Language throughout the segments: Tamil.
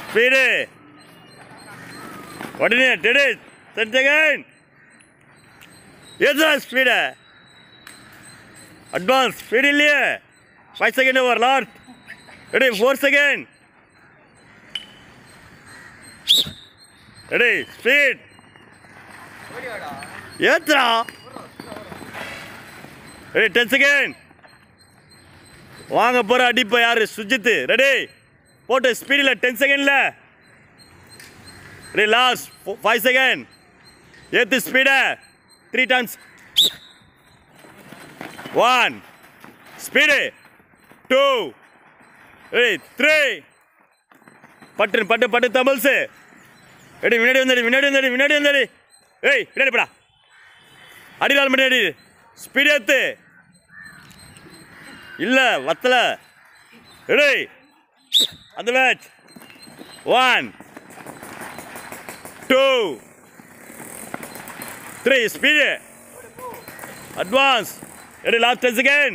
ஸ்பீடு உடனே டெடி டென் செகண்ட் ஏதா ஸ்பீடு அட்வான்ஸ் ஸ்பீடு இல்லையே five second over last ready four second ready speed ஏத்துறா ரெடி டென் செகண்ட் வாங்க போகிற அடிப்பா யாரு சுஜித் ரெடி போட்டு ஸ்பீடில் டென் செகண்டில் ரெடி லாஸ்ட் ஃபைவ் செகண்ட் ஏற்று ஸ்பீடை three times one speed two ready three பட்டு பட்டு பட்டு தமிழ்ஸு ரெடி முன்னாடி வந்தடி முன்னாடி வந்தடி முன்னாடி வந்தடி ஏய் பின்னாடி போடா அடிலால் முன்னாடி ஸ்பீட் ஏத்து இல்லை வத்தல ரெடி அந்த match one two three speed advance ready last ten second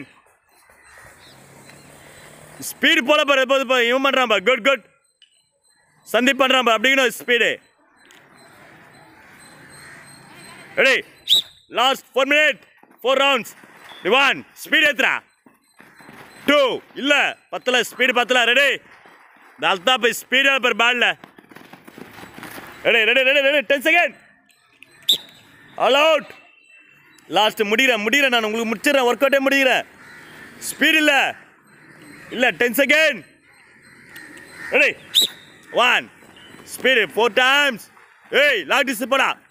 speed போல பாரு போது பாரு இவன் பண்ணுறான் பாரு குட் குட் சந்தீப் பண்ணுறான் பாரு அப்படிங்கணும் speed ready last four minute four rounds one speed ஏத்துறா டூ இல்லை பத்தல ஸ்பீடு பத்தல ரெடி நாள் தான் போய் ஸ்பீடாக பாரு பால்ல ready ready ready ready ten second all out last முடிகிறேன் முடிகிறேன் நான் உங்களுக்கு முடிச்சிடுறேன் ஒர்க் அவுட்டே முடிகிறேன் ஸ்பீட் இல்லை இல்லை ten second ready one speed four times ஏய் லாக் டிஸ் போடா